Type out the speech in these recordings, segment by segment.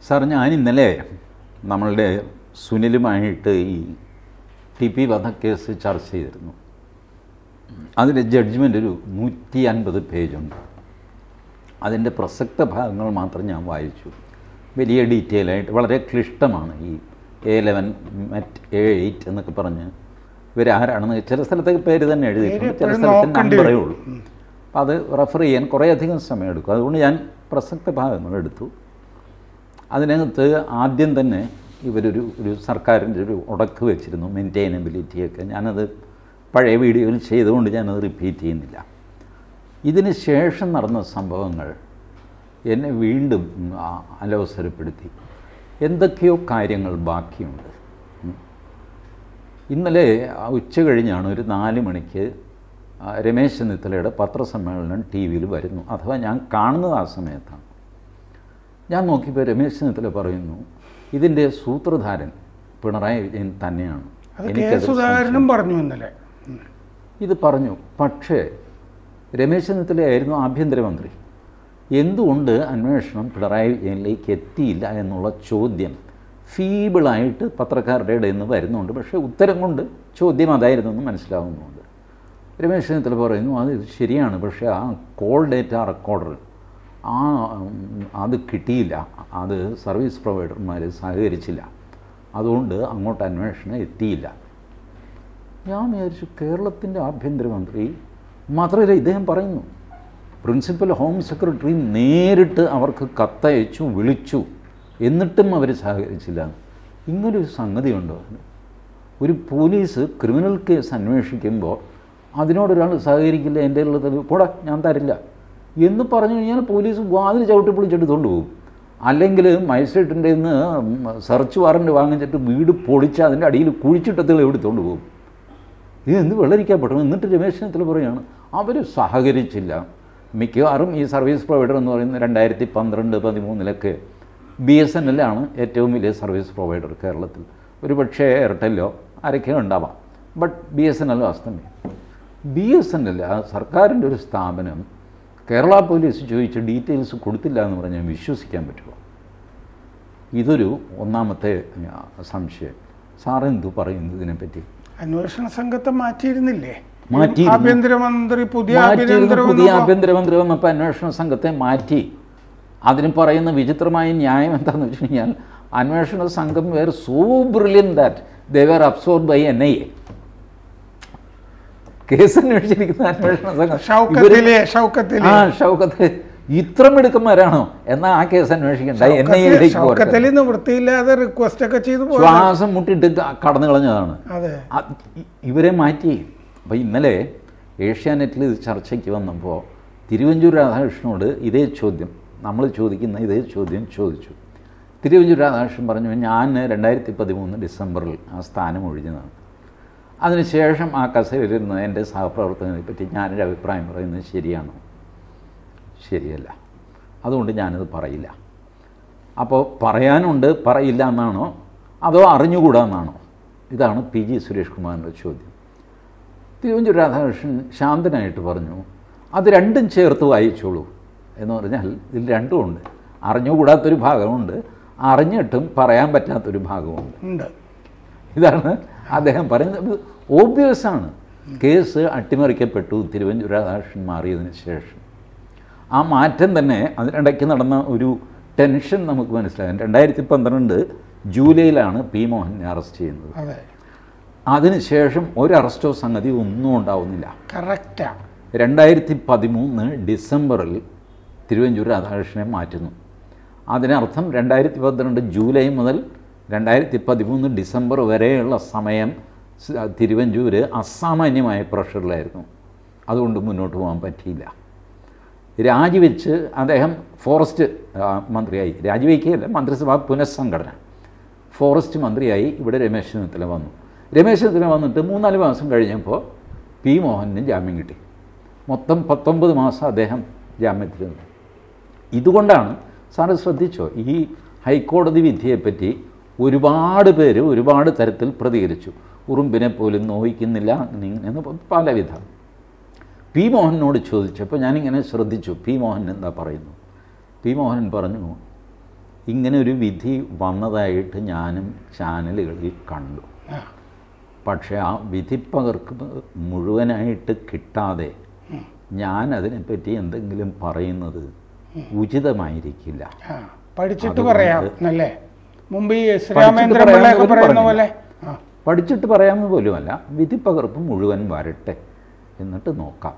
Sir ഞാൻ ഇന്നലെ നമ്മളുടെ സുനിലുമായിട്ട് ഈ ടി പി വധക്കേസ് ചർച്ച ചെയ്തിരുന്നു അതിൻ്റെ ജഡ്ജ്മെൻ്റ് ഒരു നൂറ്റി അൻപത് പേജുണ്ട് അതിൻ്റെ പ്രസക്ത ഭാഗങ്ങൾ മാത്രം ഞാൻ വായിച്ചു വലിയ ഡീറ്റെയിൽ ആയിട്ട് വളരെ ക്ലിഷ്ടമാണ് ഈ A eleven met A eight എന്നൊക്കെ പറഞ്ഞ് ഇവരാരാണെന്ന് ചില സ്ഥലത്തൊക്കെ പേര് തന്നെ എഴുതിയിട്ടുണ്ട് ചില എപ്പോഴും സ്ഥലത്ത് നോക്കേണ്ടി നമ്പറേ വരും. ഉള്ളൂ അപ്പം അത് റെഫർ ചെയ്യാൻ കുറേയധികം സമയം എടുക്കും അതുകൊണ്ട് ഞാൻ പ്രസക്ത ഭാഗങ്ങൾ എടുത്തു അതിനകത്ത് ആദ്യം തന്നെ ഇവരൊരു ഒരു സർക്കാരിൻ്റെ ഒരു ഉടക്ക് വെച്ചിരുന്നു മെയിൻറ്റൈനബിലിറ്റിയൊക്കെ ഞാനത് പഴയ വീഡിയോയിൽ ചെയ്തുകൊണ്ട് ഞാനത് റിപ്പീറ്റ് ചെയ്യുന്നില്ല ഇതിന് ശേഷം നടന്ന സംഭവങ്ങൾ എന്നെ വീണ്ടും ആ- അലോസരപ്പെടുത്തി എന്തൊക്കെയോ കാര്യങ്ങൾ ബാക്കിയുണ്ട് ഉം. ഇന്നലെ ആ ഉച്ച കഴിഞ്ഞാണ് ഒരു നാല് മണിക്ക് ആ രമേശ് ചെന്നിത്തലയുടെ പത്രസമ്മേളനം ടി വിയിൽ വരുന്നു അഥവാ ഞാൻ കാണുന്നത് ആ സമയത്താണ് ഞാൻ നോക്കിയപ്പോൾ രമേശ് ചെന്നിത്തല പറയുന്നു ഇതിൻ്റെ സൂത്രധാരൻ പിണറായി വിജയൻ തന്നെയാണ് അത് കെ എനിക്കതിൽ സുധാകരനും പറഞ്ഞു ഇന്നലെ ഉം. ഇത് പറഞ്ഞു പക്ഷേ രമേശ് ചെന്നിത്തലയായിരുന്നു ആഭ്യന്തരമന്ത്രി എന്തുകൊണ്ട് അന്വേഷണം പിണറായി വിജയനിലേക്ക് എത്തിയില്ല എന്നുള്ള ചോദ്യം ഫീബിളായിട്ട് പത്രക്കാരുടെ ഇടയിൽ നിന്ന് വരുന്നുണ്ട് പക്ഷേ ഉത്തരം കൊണ്ട് ചോദ്യം അതായിരുന്നു എന്ന് മനസ്സിലാവുന്നുണ്ട് രമേശ് ചെന്നിത്തല പറയുന്നു അത് ശരിയാണ് പക്ഷേ ആ കോൾ ഡേറ്റ റെക്കോർഡർ ആ ഉം, അത് കിട്ടിയില്ല അത് സർവീസ് പ്രൊവൈഡർമാർ സഹകരിച്ചില്ല അതുകൊണ്ട് അങ്ങോട്ട് അന്വേഷണം എത്തിയില്ല ഞാൻ വിചാരിച്ചു കേരളത്തിൻ്റെ ആഭ്യന്തരമന്ത്രി മാത്രമല്ല ഇദ്ദേഹം പറയുന്നു പ്രിൻസിപ്പൽ ഹോം സെക്രട്ടറി നേരിട്ട് അവർക്ക് കത്തയച്ചു വിളിച്ചു എന്നിട്ടും അവർ സഹകരിച്ചില്ല ഇങ്ങനൊരു സംഗതിയുണ്ടോ ഒരു പോലീസ് ക്രിമിനൽ കേസ് അന്വേഷിക്കുമ്പോൾ അതിനോടൊരാൾ സഹകരിക്കില്ല എൻ്റെ ഉള്ളത് പോടാ ഞാൻ തരില്ല എന്ന് പറഞ്ഞു കഴിഞ്ഞാൽ പോലീസ് വാതിൽ ചവിട്ടി പൊളിച്ചെടുത്തുകൊണ്ട് പോകും അല്ലെങ്കിൽ മജിസ്ട്രേറ്റിൻ്റെ നിന്ന് സെർച്ച് വാറൻറ്റ് വാങ്ങിച്ചിട്ട് വീട് പൊളിച്ച് അതിൻ്റെ അടിയിൽ കുഴിച്ചിട്ടത്തിൽ എടുത്തുകൊണ്ട് പോകും ഇത് എന്ത് വെള്ളരിക്കപ്പെട്ടു എന്നിട്ട് രമേശ് ചെന്നിത്തല പറയുകയാണ് അവർ സഹകരിച്ചില്ല മിക്കവാറും ഈ സർവീസ് പ്രൊവൈഡർ എന്ന് പറയുന്നത് രണ്ടായിരത്തി പന്ത്രണ്ട് പതിമൂന്നിലൊക്കെ ബി എസ് എൻ എല്ലാണ് ഏറ്റവും വലിയ സർവീസ് പ്രൊവൈഡർ കേരളത്തിൽ ഒരു പക്ഷേ എയർടെല്ലോ ആരൊക്കെയോ ഉണ്ടാവാം but B S N L വാസ്തവം ബി എസ് എൻ എൽ ആ സർക്കാരിൻ്റെ ഒരു സ്ഥാപനം കേരള പോലീസ് ചോദിച്ച് ഡീറ്റെയിൽസ് കൊടുത്തില്ല എന്ന് പറഞ്ഞാൽ വിശ്വസിക്കാൻ പറ്റുമോ ഇതൊരു ഒന്നാമത്തെ ആ, സംശയം സാറ് എന്തു പറയുന്നു ഇതിനെപ്പറ്റി അന്വേഷണ സംഘത്തെ മാറ്റിയിരുന്നില്ലേ മാറ്റിയിരുന്നു. ആഭ്യന്തരമന്ത്രി പുതിയ മാറ്റിയിരുന്നു ആഭ്യന്തരമന്ത്രി പുതിയ ആഭ്യന്തരമന്ത്രി വന്നപ്പോൾ അന്വേഷണ സംഘത്തെ മാറ്റി അതിന് പറയുന്ന വിചിത്രമായ ന്യായം എന്താണെന്ന് വെച്ച് കഴിഞ്ഞാൽ അന്വേഷണ സംഘം where so brilliant that they were absorb by N I A case അന്വേഷിച്ചിരിക്കുന്ന അന്വേഷണ സംഘം ഇവര് ഷൗക്കത്തിലെ ഷൗക്കത്തിലെ ആ ഷൗക്കത്ത് ഇത്ര മിടുക്കന്മാരാണോ എന്നാൽ ആ കേസ് അന്വേഷിക്കണ്ട എൻ ഐ എയിലേക്ക് ഷൗക്കത്തിൽ പോകട്ടെ നിവൃത്തിയില്ലാതെ റിക്വസ്റ്റ് ഒക്കെ ചെയ്തു പോയത് ശ്വാസം മുട്ടിട്ട് ക- കടന്നു കളഞ്ഞതാണ് അതെ അത് ഇ- ഇവരെ മാറ്റി അപ്പോൾ ഇന്നലെ ഏഷ്യാനെറ്റിൽ ഇത് ചർച്ചയ്ക്ക് വന്നപ്പോൾ തിരുവഞ്ചൂർ രാധാകൃഷ്ണനോട് ഇതേ ചോദ്യം നമ്മൾ ചോദിക്കുന്ന ഇതേ ചോദ്യം ചോദിച്ചു തിരുവഞ്ചൂർ രാധാകൃഷ്ണൻ പറഞ്ഞു ഞാൻ രണ്ടായിരത്തി പതിമൂന്ന് ഡിസംബറിൽ ആ സ്ഥാനം ഒഴിഞ്ഞതാണ് അതിനുശേഷം ആ കസേരയിലിരുന്ന എൻ്റെ സഹപ്രവർത്തകനെ പറ്റി ഞാനൊരു അഭിപ്രായം പറയുന്നത് ശരിയാണോ ശരിയല്ല അതുകൊണ്ട് ഞാനത് പറയില്ല അപ്പോൾ പറയാനുണ്ട് പറയില്ല എന്നാണോ അതോ അറിഞ്ഞുകൂടാ എന്നാണോ ഇതാണ് പി ജി സുരേഷ് കുമാറിൻ്റെ ചോദ്യം തിരുവഞ്ചൂർ രാധാകൃഷ്ണൻ ശാന്തനായിട്ട് പറഞ്ഞു അത് രണ്ടും ചേർത്ത് വായിച്ചോളൂ എന്ന് പറഞ്ഞാൽ ഇതിൽ രണ്ടും ഉണ്ട് അറിഞ്ഞുകൂടാത്തൊരു ഭാഗമുണ്ട് അറിഞ്ഞിട്ടും പറയാൻ പറ്റാത്തൊരു ഭാഗമുണ്ട് ഉണ്ട് ഇതാണ് അദ്ദേഹം പറയുന്നത് ഓബ്വിയസ് ആണ് കേസ് അട്ടിമറിക്കപ്പെട്ടു തിരുവഞ്ചൂർ രാധാകൃഷ്ണൻ മാറിയതിന് ശേഷം ആ മാറ്റം തന്നെ അതിനിടയ്ക്ക് നടന്ന ഒരു ടെൻഷൻ നമുക്ക് മനസ്സിലാകും രണ്ടായിരത്തി പന്ത്രണ്ട് ജൂലൈയിലാണ് പി മോഹനെ അറസ്റ്റ് ചെയ്യുന്നത് അതെ അതിനുശേഷം ഒരു അറസ്റ്റോ സംഗതി ഒന്നും ഉണ്ടാവുന്നില്ല കറക്റ്റാ രണ്ടായിരത്തി പതിമൂന്ന് ഡിസംബറിൽ തിരുവഞ്ചൂർ രാധാകൃഷ്ണനെ മാറ്റുന്നു അതിനർത്ഥം രണ്ടായിരത്തി പന്ത്രണ്ട് ജൂലൈ മുതൽ രണ്ടായിരത്തി പതിമൂന്ന് ഡിസംബർ വരെയുള്ള സമയം സ് തിരുവഞ്ചൂർ അസാമാന്യമായ പ്രഷറിലായിരുന്നു അതുകൊണ്ട് മുന്നോട്ട് പോകാൻ പറ്റിയില്ല രാജിവെച്ച് അദ്ദേഹം ഫോറസ്റ്റ് ആ, മന്ത്രിയായി രാജിവെക്കുകയല്ല മന്ത്രിസഭാ പുനഃസംഘടന ഫോറസ്റ്റ് മന്ത്രിയായി ഇവിടെ രമേശ് ചെന്നിത്തല വന്നു രമേശ് ചെന്നിത്തല വന്നിട്ട് മൂന്നാല് മാസം കഴിഞ്ഞപ്പോൾ പി മോഹനന് ജാമ്യം കിട്ടി മൊത്തം പത്തൊമ്പത് മാസം അദ്ദേഹം ജാമ്യത്തിൽ നിന്നു ഇതുകൊണ്ടാണ് സാറ് ശ്രദ്ധിച്ചോ ഈ ഹൈക്കോടതി വിധിയെപ്പറ്റി ഒരുപാട് പേര് ഒരുപാട് തരത്തിൽ പ്രതികരിച്ചു ഉറുമ്പിനെ പോലും നോവിക്കുന്നില്ല എന്ന് പലവിധം പി മോഹനോട് ചോദിച്ചപ്പോൾ ഞാനിങ്ങനെ ശ്രദ്ധിച്ചു പി മോഹൻ എന്താ പറയുന്നു പി മോഹൻ പറഞ്ഞു ഇങ്ങനെ ഒരു വിധി വന്നതായിട്ട് ഞാനും ചാനലുകളിൽ കണ്ടു ആ, പക്ഷേ ആ വിധിപ്പകർക്ക് മുഴുവനായിട്ട് കിട്ടാതെ ഞാൻ അതിനെപ്പറ്റി എന്തെങ്കിലും പറയുന്നത് ഉചിതമായിരിക്കില്ല ആ, പഠിച്ചിട്ട് അതുകൊണ്ട് പറയാം എന്നല്ലേ മുമ്പ് ഈ പഠിച്ചിട്ട് ശ്രീരാമേന്ദ്രൻ പിള്ളയൊക്കെ പറയാമെന്ന് പറയുന്ന പറഞ്ഞില്ല. പോലെ ആ പഠിച്ചിട്ട് പറയാമെന്ന് പോലുമല്ല വിധിപ്പകർപ്പ് മുഴുവൻ വരട്ടെ എന്നിട്ട് നോക്കാം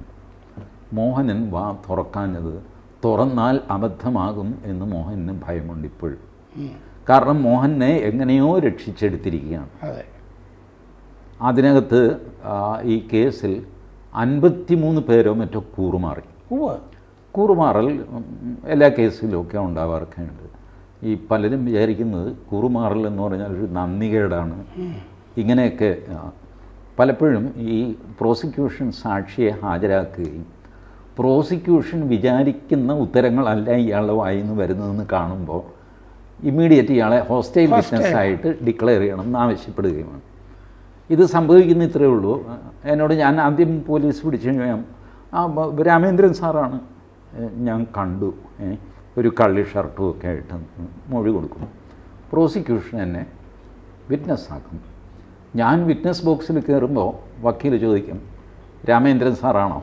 മോഹനൻ വാ തുറക്കാഞ്ഞത് തുറന്നാൽ അബദ്ധമാകും എന്ന് മോഹനന് ഭയമുണ്ട് ഇപ്പോഴും കാരണം മോഹനെ എങ്ങനെയോ രക്ഷിച്ചെടുത്തിരിക്കുകയാണ് അതെ അതിനകത്ത് ആ, ഈ കേസിൽ അൻപത്തിമൂന്ന് പേരോ മറ്റോ കൂറുമാറി ഉവ്വ് കൂറുമാറൽ ഉം, എല്ലാ കേസിലും ഒക്കെ ഉണ്ടാവാറൊക്കെ ഉണ്ട് ഈ പലരും വിചാരിക്കുന്നത് കൂറുമാറൽ എന്ന് പറഞ്ഞാൽ ഒരു നന്ദികേടാണ് ഇങ്ങനെയൊക്കെ ആ, പലപ്പോഴും ഈ പ്രോസിക്യൂഷൻ സാക്ഷിയെ ഹാജരാക്കുകയും പ്രോസിക്യൂഷൻ വിചാരിക്കുന്ന ഉത്തരങ്ങളല്ല ഇയാളുടെ വായിൽ നിന്ന് വരുന്നതെന്ന് കാണുമ്പോൾ ഇമ്മീഡിയറ്റ് ഇയാളെ ഹോസ്റ്റൈൽ വിറ്റ്നസ് ആയിട്ട് ഡിക്ലെയർ ചെയ്യണം എന്ന് ആവശ്യപ്പെടുകയുമാണ് ഇത് സംഭവിക്കുന്ന ഇത്രയേ ഉള്ളൂ എന്നോട് ഞാൻ ആദ്യം പോലീസ് പിടിച്ചു കഴിഞ്ഞാൽ ആ ബ- രാമേന്ദ്രൻ സാറാണ് ഏ, ഞാൻ കണ്ടു ഏ, ഒരു കള്ളി ഷർട്ടും ഒക്കെ ആയിട്ട് മൊഴി കൊടുക്കും പ്രോസിക്യൂഷൻ എന്നെ വിറ്റ്നസ് ആക്കും ഞാൻ വിറ്റ്നസ് ബോക്സിൽ കയറുമ്പോൾ വക്കീൽ ചോദിക്കും രാമേന്ദ്രൻ സാറാണോ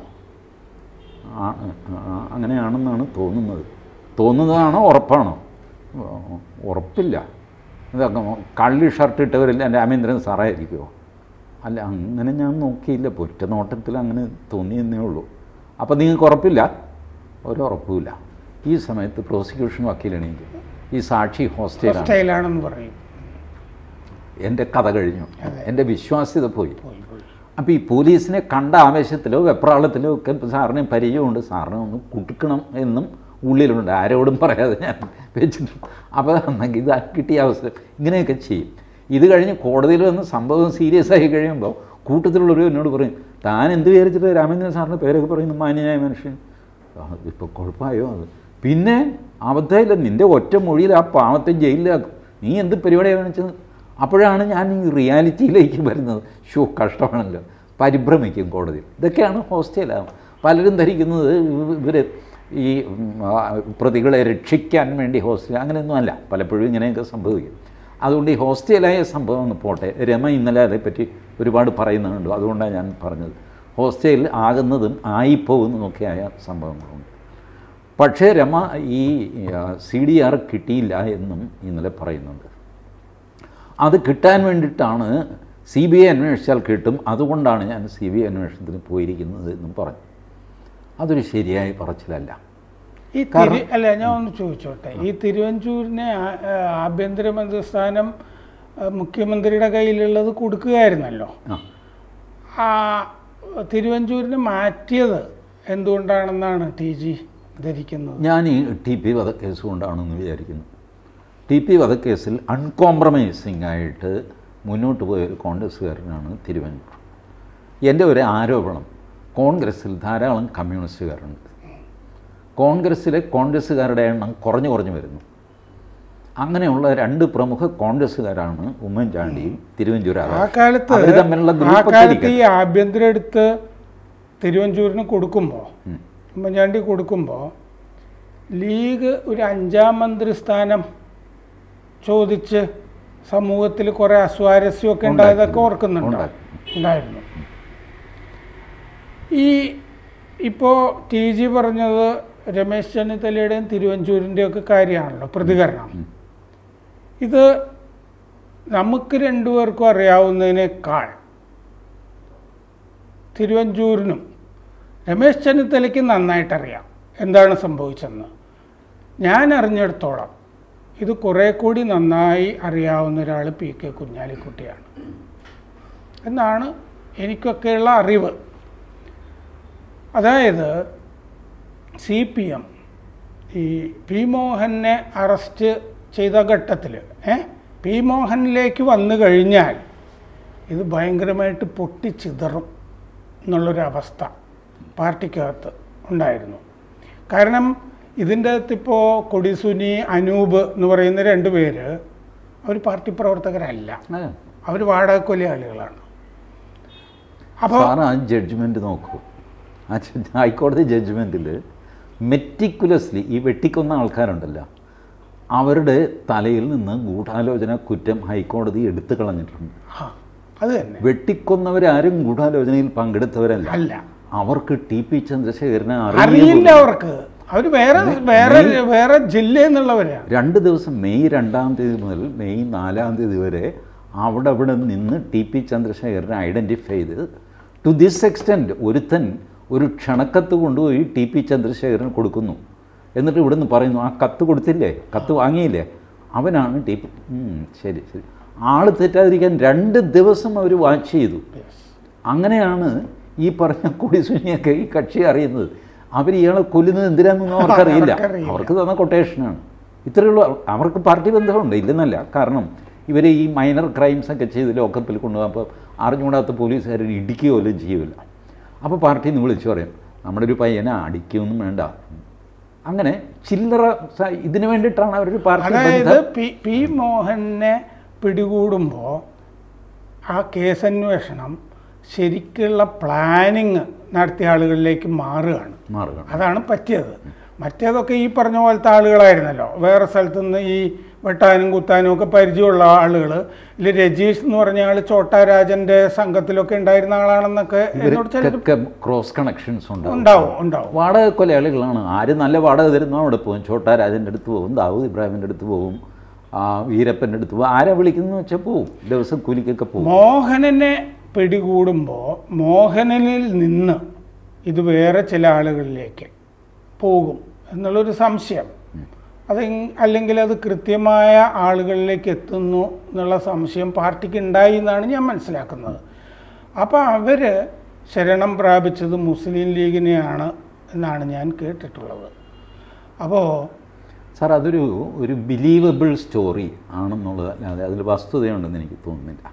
ആ, ആ, അങ്ങനെയാണെന്നാണ് തോന്നുന്നത് തോന്നുന്നതാണോ ഉറപ്പാണോ ഉ- ഉറപ്പില്ല ഇതൊക്കെ കള്ളി ഷർട്ട് ഇട്ടവരില്ല രാമേന്ദ്രൻ സാറായിരിക്കുമോ അല്ല അങ്ങനെ ഞാൻ നോക്കിയില്ല പൊറ്റ നോട്ടത്തിൽ അങ്ങനെ തോന്നിയെന്നേ ഉള്ളൂ അപ്പോൾ നിങ്ങൾക്ക് ഉറപ്പില്ല ഒരുറപ്പുമില്ല ഈ സമയത്ത് പ്രോസിക്യൂഷൻ വക്കീലെണീക്കും ഈ സാക്ഷി ഹോസ്റ്റലാണ് സ്റ്റൈലാണെന്ന് പറയും എൻ്റെ കഥ കഴിഞ്ഞു എൻ്റെ വിശ്വാസ്യത പോയി പോയി പോയി അപ്പോൾ ഈ പോലീസിനെ കണ്ട ആവേശത്തിലോ വെപ്രാളത്തിലോ ഒക്കെ സാറിന് പരിചയമുണ്ട് സാറിനെ ഒന്ന് കുടുക്കണം എന്നും ഉള്ളിലുണ്ട് ആരോടും പറയാതെ ഞാൻ വെച്ചിട്ടുണ്ട് അപ്പോൾ അന്നെങ്കിൽ ഇത് കിട്ടിയ അവസരം ഇങ്ങനെയൊക്കെ ചെയ്യും ഇത് കഴിഞ്ഞ് കോടതിയിൽ വന്ന് സംഭവം സീരിയസ് ആയി കഴിയുമ്പോൾ കൂട്ടത്തിലുള്ളവർ എന്നോട് പറയും താൻ എന്ത് വിചാരിച്ചിട്ട് രാമേന്ദ്രൻ സാറിൻ്റെ പേരൊക്കെ പറയുന്നു മാന്യനായ മനുഷ്യൻ ഇപ്പോൾ കുഴപ്പമായോ അത് പിന്നെ അബദ്ധമില്ല നിൻ്റെ ഒറ്റ മൊഴിയിൽ ആ പാവത്തെ ജയിലിലാക്കും നീ എന്ത് പരിപാടിയാണ് കാണിച്ചത് അപ്പോഴാണ് ഞാൻ ഈ റിയാലിറ്റിയിലേക്ക് വരുന്നത് ഷോ കഷ്ടമാണല്ലോ പരിഭ്രമിക്കും കോടതിയിൽ ഇതൊക്കെയാണ് ഹോസ്റ്റലാണ് പലരും ധരിക്കുന്നത് ഇവർ ഈ ഉം, ആ, പ്രതികളെ രക്ഷിക്കാൻ വേണ്ടി ഹോസ്റ്റൽ അങ്ങനെയൊന്നും അല്ല പലപ്പോഴും ഇങ്ങനെയൊക്കെ സംഭവിക്കും അതുകൊണ്ട് ഈ ഹോസ്റ്റലായ സംഭവം ഒന്ന് പോട്ടെ രമ ഇന്നലെ അതേപ്പറ്റി ഒരുപാട് പറയുന്നുണ്ട് അതുകൊണ്ടാണ് ഞാൻ പറഞ്ഞത് ഹോസ്റ്റലിൽ ആകുന്നതും ആയിപ്പോകുന്നതൊക്കെയായ സംഭവങ്ങളുണ്ട് പക്ഷേ രമ ഈ സി ഡി ആർ കിട്ടിയില്ല എന്നും ഇന്നലെ പറയുന്നുണ്ട് അത് കിട്ടാൻ വേണ്ടിയിട്ടാണ് സി ബി ഐ അന്വേഷിച്ചാൽ കിട്ടും അതുകൊണ്ടാണ് ഞാൻ സി ബി ഐ അന്വേഷണത്തിന് പോയിരിക്കുന്നത് എന്നും പറഞ്ഞു അതൊരു ശരിയായ പറച്ചിലല്ല ഈ തിരു അല്ല ഞാൻ ഒന്ന് ചോദിച്ചോട്ടെ ഈ തിരുവഞ്ചൂരിനെ ആ- ആ, ആഭ്യന്തരമന്ത്രി സ്ഥാനം ആ, മുഖ്യമന്ത്രിയുടെ കയ്യിലുള്ളത് കൊടുക്കുകയായിരുന്നല്ലോ ആ ആ തിരുവഞ്ചൂരിനെ മാറ്റിയത് എന്തുകൊണ്ടാണെന്നാണ് ടി ജി ധരിക്കുന്നത് ഞാൻ ഈ ടി പി വധക്കേസ് കൊണ്ടാണെന്ന് വിചാരിക്കുന്നു ടി പി വധക്കേസിൽ അൺകോംപ്രമൈസിംഗ് ആയിട്ട് മുന്നോട്ട് പോയ ഒരു കോൺഗ്രസ്സുകാരനാണ് തിരുവഞ്ചൂർ എൻ്റെ ഒരു ആരോപണം കോൺഗ്രസ്സിൽ ധാരാളം കമ്മ്യൂണിസ്റ്റുകാരുണ്ട് കോൺഗ്രസ്സിലെ കോൺഗ്രസ്സുകാരുടെ എണ്ണം കുറഞ്ഞു കുറഞ്ഞു വരുന്നു അങ്ങനെയുള്ള രണ്ട് പ്രമുഖ കോൺഗ്രസ്സുകാരാണ് ഉമ്മൻചാണ്ടിയും തിരുവഞ്ചൂരാകാശ് ആ കാലത്ത് അവർ തമ്മിലുള്ള ആ ഗ്രൂപ്പൊക്കെ കാലത്ത് ഇരിക്കട്ടെ. ഈ ആഭ്യന്തരം എടുത്ത് തിരുവഞ്ചൂരിന് കൊടുക്കുമ്പോൾ ഉം. ഉമ്മൻചാണ്ടി കൊടുക്കുമ്പോൾ ലീഗ് ഒരു അഞ്ചാം മന്ത്രി സ്ഥാനം ചോദിച്ച് സമൂഹത്തിൽ കുറെ അസ്വാരസ്യമൊക്കെ ഉണ്ടായതൊക്കെ ഓർക്കുന്നുണ്ടോ ഉണ്ടായി. ഉണ്ടായിരുന്നു ഈ ഇപ്പോൾ ടി ജി പറഞ്ഞത് രമേശ് ചെന്നിത്തലയുടെയും തിരുവഞ്ചൂരിൻ്റെയും ഒക്കെ കാര്യമാണല്ലോ പ്രതികരണം ഇത് നമുക്ക് രണ്ടുപേർക്കും അറിയാവുന്നതിനേക്കാൾ തിരുവഞ്ചൂരിനും രമേശ് ചെന്നിത്തലയ്ക്ക് നന്നായിട്ടറിയാം എന്താണ് സംഭവിച്ചതെന്ന് ഞാൻ അറിഞ്ഞിടത്തോളം ഇത് കുറേ കൂടി നന്നായി അറിയാവുന്ന ഒരാൾ പി കെ കുഞ്ഞാലിക്കുട്ടിയാണ് എന്നാണ് എനിക്കൊക്കെയുള്ള അറിവ് അതായത് സി പി എം ഈ പി മോഹനെ അറസ്റ്റ് ചെയ്ത ഘട്ടത്തിൽ ഏ പി മോഹനിലേക്ക് വന്നു കഴിഞ്ഞാൽ ഇത് ഭയങ്കരമായിട്ട് പൊട്ടിച്ചിതറും എന്നുള്ളൊരവസ്ഥ പാർട്ടിക്കകത്ത് ഉണ്ടായിരുന്നു കാരണം ഇതിൻ്റെ അകത്തിപ്പോൾ കൊടിസുനി അനൂപ് എന്ന് പറയുന്ന രണ്ട് പേര് അവർ പാർട്ടി പ്രവർത്തകരല്ല ആ. അവർ വാടകക്കൊലയാളികളാണ് അപ്പോൾ സാറ് ആ ജഡ്ജ്മെൻ്റ് നോക്കൂ ആ ജഡ്ജ് ഹൈക്കോടതി ജഡ്ജ്മെൻറ്റിൽ മെറ്റിക്കുലസ്ലി ഈ വെട്ടിക്കൊന്ന ആൾക്കാരുണ്ടല്ലോ അവരുടെ തലയിൽ നിന്ന് ഗൂഢാലോചന കുറ്റം ഹൈക്കോടതി എടുത്തു കളഞ്ഞിട്ടുണ്ട് ആ അത് തന്നെ വെട്ടിക്കൊന്നവരാരും ഗൂഢാലോചനയിൽ പങ്കെടുത്തവരല്ല അല്ല അവർക്ക് ടി പി ചന്ദ്രശേഖരനെ അറിയില്ല അറിയില്ല അവർക്ക് അവർ വേറെ വേറെ വേറെ ജില്ലയിൽ നിന്നുള്ളവരാണ് രണ്ട് ദിവസം മെയ് രണ്ടാം തീയതി മുതൽ മെയ് നാലാം തീയതി വരെ അവിടെ അവിടെ നിന്ന് ടി പി ചന്ദ്രശേഖരനെ ഐഡൻറ്റിഫൈ ചെയ്ത് ടു ദിസ് എക്സ്റ്റെൻറ്റ് ഒരുത്തൻ ഒരു ക്ഷണക്കത്ത് കൊണ്ടുപോയി ടി പി ചന്ദ്രശേഖരന് കൊടുക്കുന്നു എന്നിട്ട് ഇവിടുന്ന് പറയുന്നു ആ കത്ത് കൊടുത്തില്ലേ കത്ത് വാങ്ങിയില്ലേ അവനാണ് ടി പി ഉം, ശരി ശരി ആൾ തെറ്റാതിരിക്കാൻ രണ്ട് ദിവസം അവർ വാച്ച് ചെയ്തു അങ്ങനെയാണ് ഈ പറഞ്ഞ കുടിസുനിയൊക്കെ ഈ കക്ഷി അറിയുന്നത് അവർ ഇയാളെ കൊല്ലുന്നത് എന്തിനാണെന്നൊന്നും അവർക്കറിയില്ല അവർക്കറിയില്ല. അവർക്ക് തന്ന കൊട്ടേഷനാണ് ഇത്രയുള്ള അവർക്ക് പാർട്ടി ബന്ധമുണ്ട് ഇല്ലെന്നല്ല കാരണം ഇവർ ഈ മൈനർ ക്രൈംസ് ഒക്കെ ചെയ്ത് ലോക്കപ്പിൽ കൊണ്ടുപോകുമ്പോൾ അറിഞ്ഞുകൂടാത്ത പോലീസുകാർ ഇടിക്കുകയോ വല്ലതും ചെയ്യില്ല അപ്പോൾ പാർട്ടിയിൽ നിന്ന് വിളിച്ചു പറയും നമ്മുടെ ഒരു പയ്യനെ അടിക്കുകയൊന്നും വേണ്ട അങ്ങനെ ചില്ലറ സ- ഇതിനു വേണ്ടിയിട്ടാണ് അവരൊരു പാർട്ടി അതായത് ബന്ധം പി പി മോഹനെ പിടികൂടുമ്പോൾ ആ കേസന്വേഷണം ശരിക്കുള്ള പ്ലാനിങ് നടത്തിയ ആളുകളിലേക്ക് മാറുകയാണ് മാറുകയാണ് അതാണ് പറ്റിയത് മറ്റേതൊക്കെ ഈ പറഞ്ഞ പോലത്തെ ആളുകളായിരുന്നല്ലോ വേറെ സ്ഥലത്ത് നിന്ന് ഈ വെട്ടാനും കുത്താനും ഒക്കെ പരിചയമുള്ള ആളുകൾ ഇതിൽ രജീഷ് എന്ന് പറഞ്ഞ ആൾ ചോട്ടാരാജന്റെ സംഘത്തിലൊക്കെ ഉണ്ടായിരുന്ന ആളാണെന്നൊക്കെ എന്നോട് ചിലർ ഇവർക്കൊക്കെ ക്രോസ് കണക്ഷൻസ് ഉണ്ടാവും ഉണ്ടാവും ഉണ്ടാവും വാടക കൊലയാളികളാണ് ആര് നല്ല വാടക തരുന്നോ അവിടെ പോകും ചോട്ടാരാജൻ്റെ അടുത്ത് പോകും ദാവൂദ് ഇബ്രാഹിമിൻ്റെ അടുത്ത് പോകും ആ, വീരപ്പൻ്റെ അടുത്ത് പോകും ആരെ വിളിക്കുന്നു വെച്ചാൽ പോവും ദിവസം കൂലിക്കൊക്കെ പോകും മോഹനനെ പിടികൂടുമ്പോൾ മോഹനനിൽ നിന്ന് ഇത് വേറെ ചില ആളുകളിലേക്ക് പോകും എന്നുള്ളൊരു സംശയം അത് ഇങ്- അല്ലെങ്കിൽ അത് കൃത്യമായ ആളുകളിലേക്ക് എത്തുന്നു എന്നുള്ള സംശയം പാർട്ടിക്ക് ഉണ്ടായി എന്നാണ് ഞാൻ മനസ്സിലാക്കുന്നത് അപ്പോൾ അവർ ശരണം പ്രാപിച്ചത് മുസ്ലിം ലീഗിനെയാണ് എന്നാണ് ഞാൻ കേട്ടിട്ടുള്ളത് അപ്പോൾ സാർ അതൊരു ഒരു ബിലീവബിൾ സ്റ്റോറി ആണെന്നുള്ളത് അല്ലാതെ അതിൽ വസ്തുതയുണ്ടെന്ന് എനിക്ക് തോന്നുന്നില്ല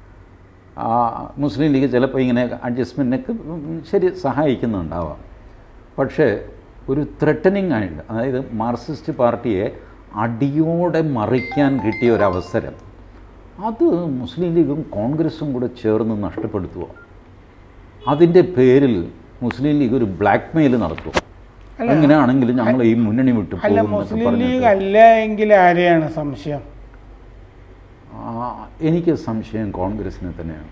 ആ, മുസ്ലിം ലീഗ് ചിലപ്പോൾ ഇങ്ങനെ അഡ്ജസ്റ്റ്മെൻറ്റിനൊക്കെ ശരി സഹായിക്കുന്നുണ്ടാവാം പക്ഷേ ഒരു ത്രെട്ടനിങ് ആയിട്ട് അതായത് മാർക്സിസ്റ്റ് പാർട്ടിയെ അടിയോടെ മറിക്കാൻ കിട്ടിയ ഒരു അത് മുസ്ലിം ലീഗും കോൺഗ്രസും കൂടെ ചേർന്ന് നഷ്ടപ്പെടുത്തുക അതിൻ്റെ പേരിൽ മുസ്ലിം ലീഗ് ഒരു ബ്ലാക്ക് മെയിൽ നടത്തുക എങ്ങനെയാണെങ്കിലും ഞങ്ങൾ ഈ മുന്നണി വിട്ടു അല്ല പോകും എന്നൊക്കെ മുസ്ലിം ലീഗ് പറഞ്ഞിട്ട് അല്ല എങ്കിൽ ആരെയാണ് സംശയം ആ, എനിക്ക് സംശയം കോൺഗ്രസിനെ തന്നെയാണ്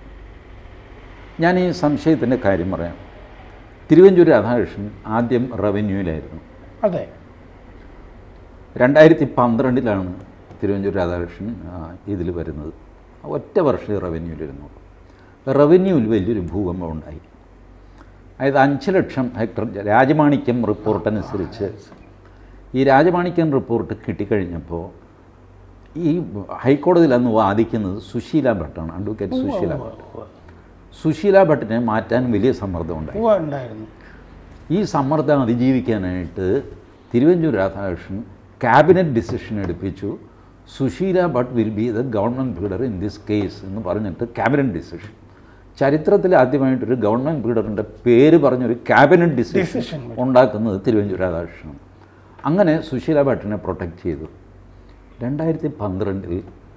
ഞാൻ ഈ സംശയത്തിൻ്റെ കാര്യം പറയാം തിരുവഞ്ചൂർ രാധാകൃഷ്ണൻ ആദ്യം റവന്യൂവിലായിരുന്നു അതെ രണ്ടായിരത്തി പന്ത്രണ്ടിലാണ് തിരുവഞ്ചൂർ രാധാകൃഷ്ണൻ ഇതിൽ വരുന്നത് ഒറ്റ വർഷം റവന്യൂവിലിരുന്നു റവന്യൂവിൽ വലിയൊരു ഭൂകമ്പം ഉണ്ടായി അതായത് അഞ്ച് ലക്ഷം ഹെക്ടർ രാജമാണിക്യം റിപ്പോർട്ട് അനുസരിച്ച് ഈ രാജമാണിക്യം റിപ്പോർട്ട് കിട്ടിക്കഴിഞ്ഞപ്പോൾ ഈ ഹൈക്കോടതിയിൽ അന്ന് വാദിക്കുന്നത് സുശീല ഭട്ടാണ് അഡ്വക്കേറ്റ് സുശീല ഭട്ട് സുശീല ഭട്ടിനെ മാറ്റാൻ വലിയ സമ്മർദ്ദമുണ്ടായി ഉവ്വ് ഉണ്ടായിരുന്നു ഈ സമ്മർദ്ദം അതിജീവിക്കാനായിട്ട് തിരുവഞ്ചൂർ രാധാകൃഷ്ണൻ ക്യാബിനറ്റ് ഡിസിഷൻ എടുപ്പിച്ചു Sushila Bhat will be the government leader in this case എന്ന് പറഞ്ഞിട്ട് ക്യാബിനറ്റ് ഡിസിഷൻ ചരിത്രത്തിൽ ആദ്യമായിട്ടൊരു ഗവൺമെൻറ് ലീഡറിൻ്റെ പേര് പറഞ്ഞൊരു ക്യാബിനറ്റ് ഡിസിഷൻ Decision. ഉണ്ടാക്കുന്നത് തിരുവഞ്ചൂർ രാധാകൃഷ്ണൻ അങ്ങനെ സുശീല ഭട്ടിനെ പ്രൊട്ടക്റ്റ് ചെയ്തു രണ്ടായിരത്തി പന്ത്രണ്ടിൽ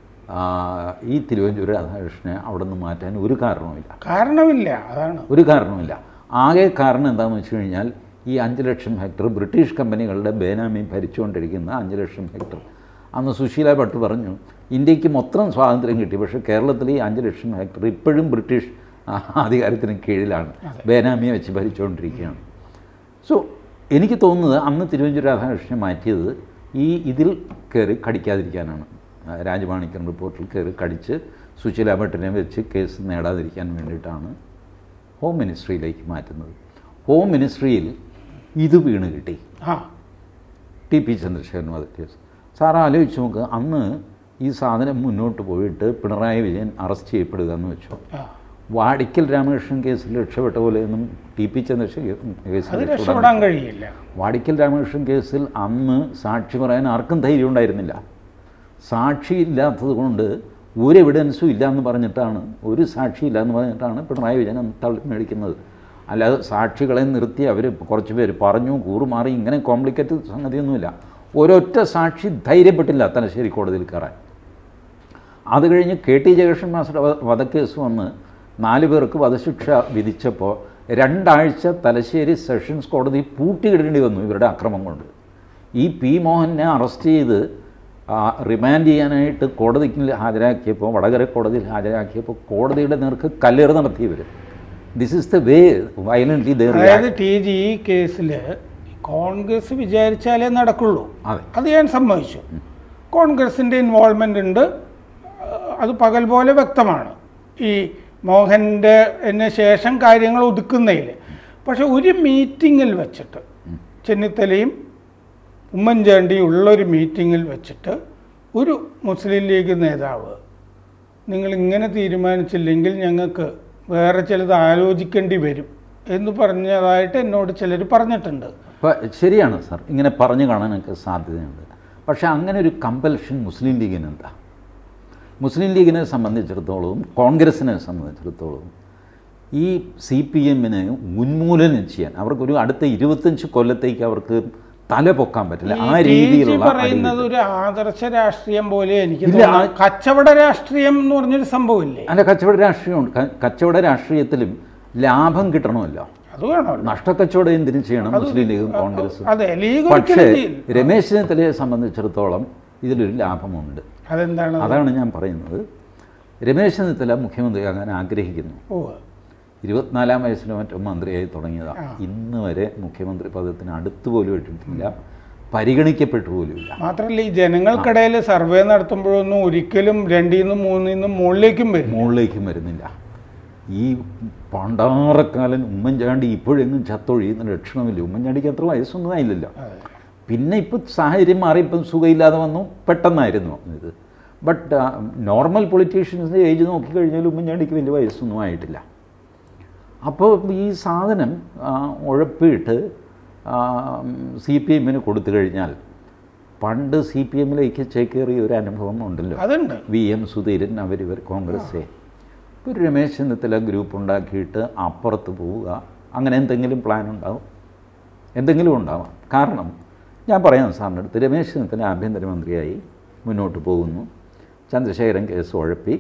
ഈ തിരുവഞ്ചൂർ രാധാകൃഷ്ണനെ അവിടെ നിന്ന് മാറ്റാൻ ഒരു കാരണവുമില്ല കാരണമില്ല അതാണ് ഒരു കാരണവുമില്ല ആകെ കാരണം എന്താണെന്ന് വെച്ച് കഴിഞ്ഞാൽ ഈ അഞ്ച് ലക്ഷം ഹെക്ടർ ബ്രിട്ടീഷ് കമ്പനികളുടെ ബേനാമി ഭരിച്ചുകൊണ്ടിരിക്കുന്ന അഞ്ച് ലക്ഷം ഹെക്ടർ അന്ന് സുശീല ഭട്ട് പറഞ്ഞു ഇന്ത്യക്ക് മൊത്തം സ്വാതന്ത്ര്യം കിട്ടി പക്ഷേ കേരളത്തിൽ ഈ അഞ്ച് ലക്ഷം ഹെക്ടർ ഇപ്പോഴും ബ്രിട്ടീഷ് ആ, അധികാരത്തിന് കീഴിലാണ് ബേനാമിയെ വെച്ച് ഭരിച്ചുകൊണ്ടിരിക്കുകയാണ് സോ എനിക്ക് തോന്നുന്നത് അന്ന് തിരുവഞ്ചൂർ രാധാകൃഷ്ണനെ മാറ്റിയത് ഈ ഇതിൽ കയറി കടിക്കാതിരിക്കാനാണ് ആ, രാജമാണിക്യം റിപ്പോർട്ടിൽ കയറി കടിച്ച് സുശീല ഭട്ടിനെ വെച്ച് കേസ് നേടാതിരിക്കാൻ വേണ്ടിയിട്ടാണ് ഹോം മിനിസ്ട്രിയിലേക്ക് മാറ്റുന്നത് ഹോം മിനിസ്ട്രിയിൽ ഇത് വീണ് കിട്ടി ആ ടി പി ചന്ദ്രശേഖരൻ വധക്കേസ് സാർ ആലോചിച്ച് നോക്ക് അന്ന് ഈ സാധനം മുന്നോട്ട് പോയിട്ട് പിണറായി വിജയൻ അറസ്റ്റ് ചെയ്യപ്പെടുക എന്ന് വെച്ചു ആ വാടിക്കൽ രാമകൃഷ്ണൻ കേസിൽ രക്ഷപ്പെട്ട പോലെയൊന്നും ടി പി ചന്ദ്രശേഖരൻ കേസിൽ അത് രക്ഷപ്പെടാൻ രക്ഷപ്പെടാൻ കഴിയില്ല വാടിക്കൽ രാമകൃഷ്ണൻ കേസിൽ അന്ന് സാക്ഷി പറയാൻ ആർക്കും ധൈര്യം ഉണ്ടായിരുന്നില്ല സാക്ഷി ഇല്ലാത്തത് കൊണ്ട് ഒരു എവിഡൻസും ഇല്ല എന്ന് പറഞ്ഞിട്ടാണ് ഒരു സാക്ഷി ഇല്ല എന്ന് പറഞ്ഞിട്ടാണ് പിണറായി വിജയൻ അന്ന് തള്ളി മേടിക്കുന്നത് അല്ലാതെ സാക്ഷികളെ നിർത്തി അവർ കുറച്ച് പേര് പറഞ്ഞു കൂറുമാറി ഇങ്ങനെ കോംപ്ലിക്കേറ്റഡ് സംഗതിയൊന്നുമില്ല ഒരൊറ്റ സാക്ഷി ധൈര്യപ്പെട്ടില്ല തലശ്ശേരി കോടതിയിൽ കയറാൻ അത് കഴിഞ്ഞ് കെ ടി ജയകൃഷ്ണൻ മാസ്റ്റർ വധ- വധക്കേസ് വന്ന് നാല് പേർക്ക് വധശിക്ഷ വിധിച്ചപ്പോൾ രണ്ടാഴ്ച തലശ്ശേരി സെഷൻസ് കോടതി പൂട്ടിയിടേണ്ടി വന്നു ഇവരുടെ അക്രമം കൊണ്ട് ഈ പി മോഹനെ അറസ്റ്റ് ചെയ്ത് ആ, റിമാൻഡ് ചെയ്യാനായിട്ട് കോടതിക്ക് ഹാജരാക്കിയപ്പോൾ വടകര കോടതിയിൽ ഹാജരാക്കിയപ്പോൾ കോടതിയുടെ നേർക്ക് കല്ലേറ് നടത്തിയവർ this is the way violently the അതായത് ടി ജി ഈ കേസിൽ കോൺഗ്രസ് വിചാരിച്ചാലേ നടക്കുള്ളൂ അതെ അത് ഞാൻ സമ്മതിച്ചു കോൺഗ്രസിൻ്റെ ഇൻവോൾവ്മെൻ്റ് ഉണ്ട് അത് പകൽ പോലെ വ്യക്തമാണ് ഈ മോഹൻ്റെ ന് ശേഷം കാര്യങ്ങൾ ഒതുക്കുന്നതിൽ പക്ഷെ ഒരു മീറ്റിങ്ങിൽ വെച്ചിട്ട് ചെന്നിത്തലയും ഉമ്മൻചാണ്ടിയും ഉള്ളൊരു മീറ്റിങ്ങിൽ വെച്ചിട്ട് ഒരു മുസ്ലിം ലീഗ് നേതാവ് നിങ്ങൾ ഇങ്ങനെ തീരുമാനിച്ചില്ലെങ്കിൽ ഞങ്ങൾക്ക് വേറെ ചിലത് ആലോചിക്കേണ്ടി വരും എന്ന് പറഞ്ഞതായിട്ട് എന്നോട് ചിലർ പറഞ്ഞിട്ടുണ്ട് അപ്പോൾ ശരിയാണ് സാർ ഇങ്ങനെ പറഞ്ഞു കാണാനൊക്കെ സാധ്യതയുണ്ട് പക്ഷേ അങ്ങനെ ഒരു കമ്പൽഷൻ മുസ്ലിം ലീഗിന് എന്താ മുസ്ലിം ലീഗിനെ സംബന്ധിച്ചിടത്തോളം കോൺഗ്രസിനെ സംബന്ധിച്ചിടത്തോളം ഈ സി പി എമ്മിനെ ഉന്മൂലനം ചെയ്യാൻ അവർക്കൊരു അടുത്ത ഇരുപത്തഞ്ച് കൊല്ലത്തേക്ക് അവർക്ക് തല പൊക്കാൻ പറ്റില്ല ആ ഈ ടി ജി രീതിയിലുള്ള പറയുന്നത് ഒരു ആദർശ രാഷ്ട്രീയം പോലെ എനിക്ക് ഇല്ല, തോന്നുന്നു. കച്ചവട രാഷ്ട്രീയം എന്ന് പറഞ്ഞൊരു സംഭവമില്ലേ അതിൻ്റെ കച്ചവട രാഷ്ട്രീയമുണ്ട് ക- കച്ചവട രാഷ്ട്രീയത്തിലും ലാഭം കിട്ടണമല്ലോ അത് വേണമല്ലോ നഷ്ടക്കച്ചവടം എന്തിനു ചെയ്യണം മുസ്ലിം ലീഗും കോൺഗ്രസും അതെ ലീഗ് പക്ഷേ ഒരിക്കലും ചെയ്യില്ല. രമേശ് ചെന്നിത്തലയെ സംബന്ധിച്ചിടത്തോളം ഇതിലൊരു ലാഭമുണ്ട് അതെന്താണ് അതാണ് ഞാൻ പറയുന്നത് രമേശ് ചെന്നിത്തല മുഖ്യമന്ത്രിയാകാൻ ആഗ്രഹിക്കുന്നു ഓ ഇരുപത്തിനാലാം വയസ്സിലോ മറ്റോ മന്ത്രിയായി തുടങ്ങിയതാണ് ഇന്ന് വരെ മുഖ്യമന്ത്രി പദത്തിന് അടുത്ത് പോലും ഇട്ടിട്ടില്ല പരിഗണിക്കപ്പെട്ടു പോലുമില്ല മാത്രമല്ല ഈ ജനങ്ങൾക്കിടയിൽ സർവേ നടത്തുമ്പോഴൊന്നും ഒരിക്കലും രണ്ടിൽ നിന്നും മൂന്നിൽ നിന്നും മുകളിലേക്കും വരും മുകളിലേക്കും വരുന്നില്ല ഈ പണ്ടാറക്കാലൻ ഉമ്മൻചാണ്ടി ഇപ്പോഴെങ്ങും ചത്തൊഴിയുന്ന ലക്ഷണമില്ല ഉമ്മൻചാണ്ടിക്ക് അത്ര വയസ്സൊന്നും ആയില്ലല്ലോ അതെ. പിന്നെ ഇപ്പം സാഹചര്യം മാറി ഇപ്പം സുഖമില്ലാതെ വന്നു പെട്ടെന്നായിരുന്നു ഇത് ബട്ട് നോർമൽ പൊളിറ്റീഷ്യൻസിൻ്റെ ഏജ് നോക്കിക്കഴിഞ്ഞാൽ ഉമ്മൻചാണ്ടിക്ക് വലിയ വയസ്സൊന്നും ആയിട്ടില്ല അപ്പോൾ ഈ സാധനം ആ, ഉഴപ്പിയിട്ട് സി പി എമ്മിന് കൊടുത്തു കഴിഞ്ഞാൽ പണ്ട് സി പി എമ്മിലേക്ക് ചേക്കേറിയ ഒരു അനുഭവം ഉണ്ടല്ലോ അതുണ്ട് വി എം സുധീരൻ അവരിവർ കോൺഗ്രസ്സെ ഒരു രമേശ് ചെന്നിത്തല ഗ്രൂപ്പ് ഉണ്ടാക്കിയിട്ട് അപ്പുറത്ത് പോവുക അങ്ങനെ എന്തെങ്കിലും പ്ലാൻ ഉണ്ടാവും എന്തെങ്കിലും ഉണ്ടാവാം കാരണം ഞാൻ പറയാം സാറിൻ്റെ അടുത്ത് രമേശ് ചെന്നിത്തല ആഭ്യന്തരമന്ത്രിയായി മുന്നോട്ട് പോകുന്നു ചന്ദ്രശേഖരൻ കേസ് ഉഴപ്പി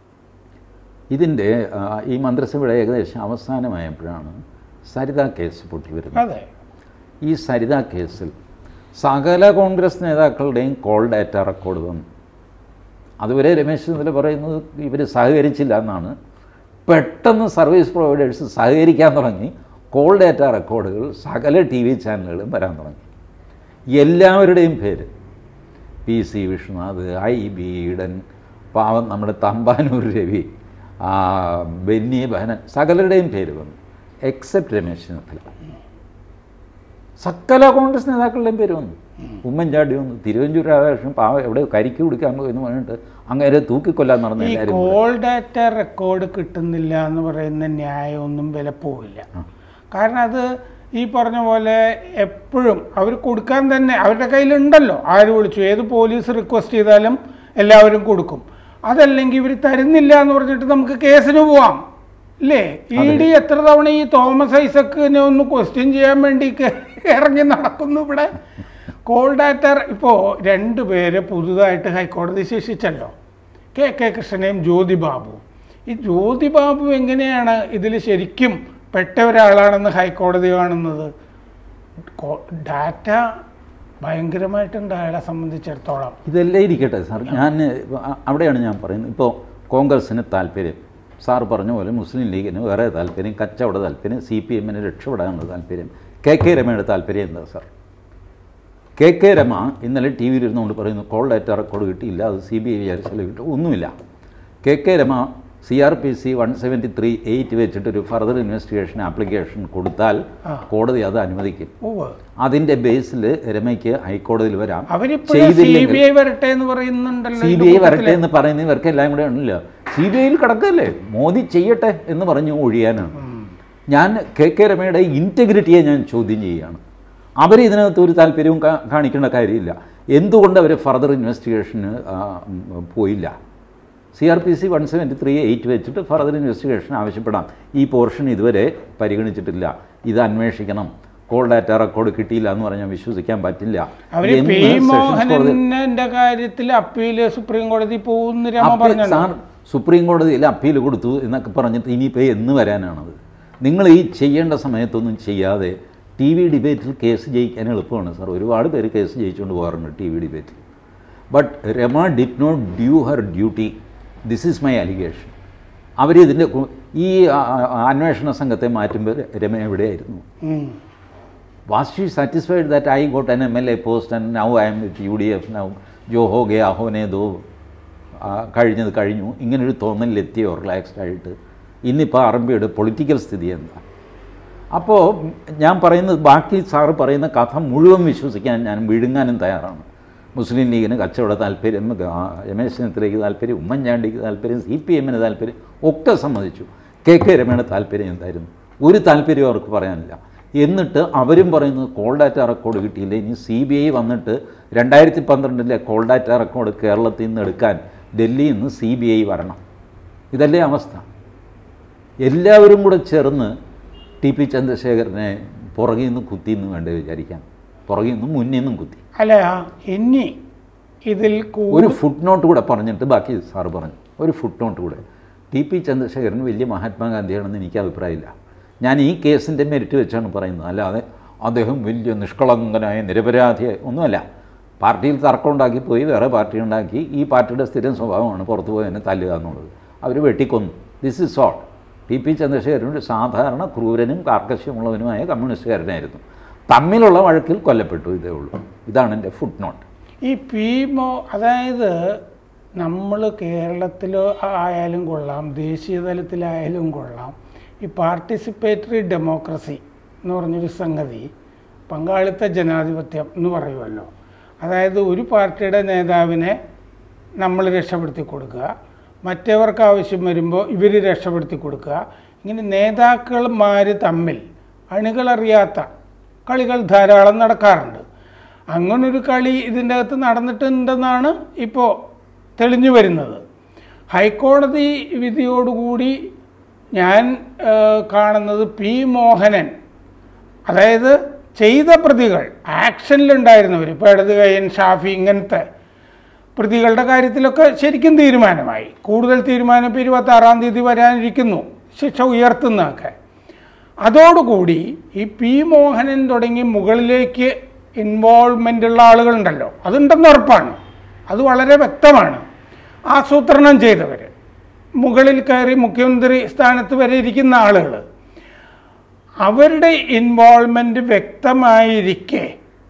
ഇതിൻ്റെ ആ, ഈ മന്ത്രിസഭയുടെ ഏകദേശം അവസാനമായപ്പോഴാണ് സരിത കേസ് പൊട്ടി വരുന്നത് അതെ ഈ സരിത കേസിൽ സകല കോൺഗ്രസ് നേതാക്കളുടെയും കോൾ ഡാറ്റ റെക്കോർഡ് വന്നു അതുവരെ രമേശ് ചെന്നിത്തല പറയുന്നത് ഇവർ സഹകരിച്ചില്ല എന്നാണ് പെട്ടെന്ന് സർവീസ് പ്രൊവൈഡേഴ്സ് സഹകരിക്കാൻ തുടങ്ങി കോൾ ഡാറ്റ റെക്കോർഡുകൾ സകല ടി വി ചാനലുകളും വരാൻ തുടങ്ങി എല്ലാവരുടെയും പേര് P C Vishnunath I B Eden പാവം നമ്മുടെ തമ്പാനൂർ രവി ആ, ബെന്നി ബഹനൻ സകലരുടെയും പേര് വന്നു എക്സെപ്റ്റ് രമേശ് ചെന്നിത്തല സകല കോൺഗ്രസ് നേതാക്കളുടെയും പേര് വന്നു ഉമ്മൻചാണ്ടി വന്നു തിരുവഞ്ചൂർ രാധാകൃഷ്ണൻ പാവം എവിടെ കരിക്ക് കുടിക്കാൻ പോയി എന്ന് പറഞ്ഞിട്ട് അങ്ങനെ തൂക്കിക്കൊല്ലാൻ നടന്ന ഈ എല്ലാവരും കോൾ ഡാറ്റ റെക്കോർഡ് കിട്ടുന്നില്ല എന്ന് പറയുന്ന ന്യായമൊന്നും വില പോവില്ല കാരണം അത് ഈ പറഞ്ഞ പോലെ എപ്പോഴും അവർ കൊടുക്കാൻ തന്നെ അവരുടെ കയ്യിലുണ്ടല്ലോ ആര് വിളിച്ചു ഏത് പോലീസ് റിക്വസ്റ്റ് ചെയ്താലും എല്ലാവരും കൊടുക്കും അതല്ലെങ്കിൽ ഇവർ തരുന്നില്ല എന്ന് പറഞ്ഞിട്ട് നമുക്ക് കേസിന് പോവാം ഇല്ലേ ഇ ഡി എത്ര തവണ ഈ തോമസ് ഐസക്കിനെ ഒന്ന് ക്വസ്റ്റ്യൻ ചെയ്യാൻ വേണ്ടി കേ- ഇറങ്ങി നടക്കുന്നു ഇവിടെ കോൾ ഡാറ്റ ഇപ്പോൾ രണ്ട് പേരെ പുതുതായിട്ട് ഹൈക്കോടതി ശിക്ഷിച്ചല്ലോ കെ കെ കൃഷ്ണനെയും ജ്യോതി ബാബു ഈ ജ്യോതി ബാബു എങ്ങനെയാണ് ഇതിൽ ശരിക്കും പെട്ട ഒരാളാണെന്ന് ഹൈക്കോടതി കാണുന്നത് കോ- ഡാറ്റ ഭയങ്കരമായിട്ടുണ്ട് അയാളെ സംബന്ധിച്ചിടത്തോളം ഇതെല്ലാം ഇരിക്കട്ടെ സാർ ഞാൻ അ- അവിടെയാണ് ഞാൻ പറയുന്നത് ഇപ്പോൾ കോൺഗ്രസ്സിന് താല്പര്യം സാർ പറഞ്ഞ പോലെ മുസ്ലിം ലീഗിന് വേറെ താല്പര്യം കച്ചവട താല്പര്യം സി പി എമ്മിന് രക്ഷപ്പെടാനുള്ള താല്പര്യം കെ കെ രമയുടെ താല്പര്യം എന്താ സാർ കെ കെ രമ ഇന്നലെ ടി വിയിൽ ഇരുന്നുകൊണ്ട് പറയുന്നു കോൾ ഡാറ്റ റെക്കോർഡ് കിട്ടിയില്ല അത് സി ബി ഐ വിചാരിച്ചാൽ കിട്ടും ഒന്നുമില്ല K K Rema C R P C one seventy three eight വെച്ചിട്ട് ഒരു ഫർദർ ഇൻവെസ്റ്റിഗേഷൻ ആപ്ലിക്കേഷൻ കൊടുത്താൽ ആ. കോടതി അത് അനുവദിക്കും ഓവ് അതിൻ്റെ ബേസിൽ രമയ്ക്ക് ഹൈക്കോടതിയിൽ വരാം അവരിപ്പോഴും സി ചെയ്തില്ലെങ്കിൽ- ബി ഐ വരട്ടെ എന്ന് പറയുന്നുണ്ടല്ലോ സി ഈ ബി ഐ കൂട്ടത്തില്. വരട്ടെ എന്ന് പറയുന്ന ഇവർക്ക് എല്ലാം കൂടെ ഉണ്ടല്ലോ സി ബി ഐയിൽ കിടക്കല്ലേ മോദി ചെയ്യട്ടെ എന്ന് പറഞ്ഞു ഒഴിയാനാണ് ഞാൻ കെ കെ രമയുടെ ഇൻറ്റഗ്രിറ്റിയെ ഞാൻ ചോദ്യം ചെയ്യുകയാണ് അവർ ഇതിനകത്ത് ഒരു താല്പര്യവും കാ- കാണിക്കേണ്ട കാര്യമില്ല എന്തുകൊണ്ട് അവർ ഫർദർ ഇൻവെസ്റ്റിഗേഷന് പോയില്ല C R P C one seventy three eight വെച്ചിട്ട് ഫർദർ ഇൻവെസ്റ്റിഗേഷൻ ആവശ്യപ്പെടാം ഈ പോർഷൻ ഇതുവരെ പരിഗണിച്ചിട്ടില്ല ഇത് അന്വേഷിക്കണം കോൾ ഡാറ്റ റെക്കോർഡ് കിട്ടിയില്ല എന്ന് പറഞ്ഞാൽ വിശ്വസിക്കാൻ പറ്റില്ല അവര് എന്ന് പി സെഷൻസ് കോടതി മോഹനന്റെ കാര്യത്തിൽ അപ്പീല് സുപ്രീം കോടതി പോകുന്ന രമ അപ്പീൽ പറഞ്ഞു സാർ സുപ്രീം കോടതിയിൽ അപ്പീൽ കൊടുത്തു എന്നൊക്കെ പറഞ്ഞിട്ട് ഇനിയിപ്പോൾ എന്ന് വരാനാണത് നിങ്ങൾ ഈ ചെയ്യേണ്ട സമയത്തൊന്നും ചെയ്യാതെ ടി വി ഡിബേറ്റിൽ കേസ് ജയിക്കാൻ എളുപ്പമാണ് സാർ ഒരുപാട് പേര് കേസ് ജയിച്ചുകൊണ്ട് പോകാറുണ്ട് ടി വി ഡിബേറ്റിൽ but Rema did not do her duty this is my allegation അവരിതിൻ്റെ കു- ഈ ആ, ആ, അന്വേഷണ സംഘത്തെ മാറ്റുമ്പോൾ രമ എവിടെയായിരുന്നു ഉം. Was she satisfied that I got an M L A post and now I'm with U D F now ജോ ഹോ ഗെ അഹോനെ ദോ ആ, കഴിഞ്ഞത് കഴിഞ്ഞു ഇങ്ങനൊരു തോന്നലിലെത്തിയോ റിലാക്സ്ഡ് ആയിട്ട് ഇന്നിപ്പോൾ അറബിയുടെ പൊളിറ്റിക്കൽ സ്ഥിതി എന്താ അപ്പോൾ ഞാൻ പറയുന്നത് ബാക്കി സാറ് പറയുന്ന കഥ മുഴുവൻ വിശ്വസിക്കാൻ ഞാൻ വിഴുങ്ങാനും തയ്യാറാണ് മുസ്ലിം ലീഗിന് കച്ചവട താല്പര്യം ആ, രമേശ് ചെന്നിത്തലയ്ക്ക് താല്പര്യം ഉമ്മൻചാണ്ടിക്ക് താല്പര്യം സി പി എമ്മിന് താല്പര്യം ഒക്കെ സമ്മതിച്ചു കെ കെ രമയുടെ താല്പര്യം എന്തായിരുന്നു ഒരു താല്പര്യവും അവർക്ക് പറയാനില്ല എന്നിട്ട് അവരും പറയുന്നത് കോൾ ഡാറ്റ റെക്കോർഡ് കിട്ടിയില്ല ഇനി സി ബി ഐ വന്നിട്ട് രണ്ടായിരത്തി പന്ത്രണ്ടിലെ കോൾ ഡാറ്റ റെക്കോർഡ് കേരളത്തിൽ നിന്ന് എടുക്കാൻ ഡൽഹിയിൽ നിന്ന് സി ബി ഐ വരണം ഇതല്ലേ അവസ്ഥ എല്ലാവരും കൂടെ ചേർന്ന് ടി പി ചന്ദ്രശേഖരനെ പുറകിൽ നിന്ന് കുത്തി എന്ന് വേണ്ടേ വിചാരിക്കാൻ പുറകിൽ നിന്നും മുന്നിൽ നിന്നും കുത്തി അല്ല ഇനി ഇതിൽ കൂ- ഒരു ഫുട് നോട്ട് കൂടെ പറഞ്ഞിട്ട് ബാക്കി സാറ് പറഞ്ഞു ഒരു ഫുട് നോട്ട് കൂടെ ടി പി ചന്ദ്രശേഖരൻ വലിയ മഹാത്മാഗാന്ധിയാണെന്ന് എനിക്ക് അഭിപ്രായമില്ല ഞാൻ ഈ കേസിൻ്റെ മെരിറ്റ് വെച്ചാണ് പറയുന്നത് അല്ലാതെ അദ്ദേഹം വലിയ നിഷ്കളങ്കനായ നിരപരാധിയായ ഒന്നുമല്ല പാർട്ടിയിൽ തർക്കം ഉണ്ടാക്കി പോയി വേറെ പാർട്ടി ഉണ്ടാക്കി ഈ പാർട്ടിയുടെ സ്ഥിരം സ്വഭാവമാണ് പുറത്തു പോയി എന്നെ തല്ലുക എന്നുള്ളത് അവർ വെട്ടിക്കൊന്നു this is all T P Chandrasekharan ഒരു സാധാരണ ക്രൂരനും കാർക്കശ്യമുള്ളവനുമായ കമ്മ്യൂണിസ്റ്റുകാരനായിരുന്നു തമ്മിലുള്ള വഴക്കിൽ കൊല്ലപ്പെട്ടു ഇതേ ഉള്ളൂ ഇതാണ് എൻ്റെ ഫുട് നോട്ട് ഈ പീമോ അതായത് നമ്മൾ കേരളത്തിൽ ആയാലും കൊള്ളാം ദേശീയ തലത്തിലായാലും കൊള്ളാം ഈ പാർട്ടിസിപ്പേറ്ററി ഡെമോക്രസി എന്ന് പറഞ്ഞൊരു സംഗതി പങ്കാളിത്ത ജനാധിപത്യം എന്ന് പറയുമല്ലോ അതായത് ഒരു പാർട്ടിയുടെ നേതാവിനെ നമ്മൾ രക്ഷപ്പെടുത്തി കൊടുക്കുക മറ്റവർക്ക് ആവശ്യം വരുമ്പോൾ ഇവർ രക്ഷപ്പെടുത്തി കൊടുക്കുക ഇങ്ങനെ നേതാക്കന്മാർ തമ്മിൽ അണികളറിയാത്ത കളികൾ ധാരാളം നടക്കാറുണ്ട് അങ്ങനൊരു കളി ഇതിൻ്റെ അകത്ത് നടന്നിട്ടുണ്ടെന്നാണ് ഇപ്പോൾ തെളിഞ്ഞു വരുന്നത് ഹൈക്കോടതി വിധിയോടുകൂടി ഞാൻ ആ, കാണുന്നത് പി മോഹനൻ അതായത് ചെയ്ത പ്രതികൾ ആക്ഷനിലുണ്ടായിരുന്നവർ ഇപ്പോൾ ഇടത് കയ്യൻ ഷാഫി ഇങ്ങനത്തെ പ്രതികളുടെ കാര്യത്തിലൊക്കെ ശരിക്കും തീരുമാനമായി കൂടുതൽ തീരുമാനം ഇപ്പോൾ ഇരുപത്താറാം തീയതി വരാനിരിക്കുന്നു ശിക്ഷ ഉയർത്തുന്നതൊക്കെ അതോടുകൂടി ഈ പി മോഹനൻ തുടങ്ങി മുകളിലേക്ക് ഇൻവോൾവ്മെൻ്റ് ഉള്ള ആളുകളുണ്ടല്ലോ അതുണ്ടെന്ന് ഉറപ്പാണ് അത് വളരെ വ്യക്തമാണ് ആസൂത്രണം ചെയ്തവർ മുകളിൽ കയറി മുഖ്യമന്ത്രി സ്ഥാനത്ത് വരെ ഇരിക്കുന്ന ആളുകൾ അവരുടെ ഇൻവോൾവ്മെൻറ്റ് വ്യക്തമായിരിക്കെ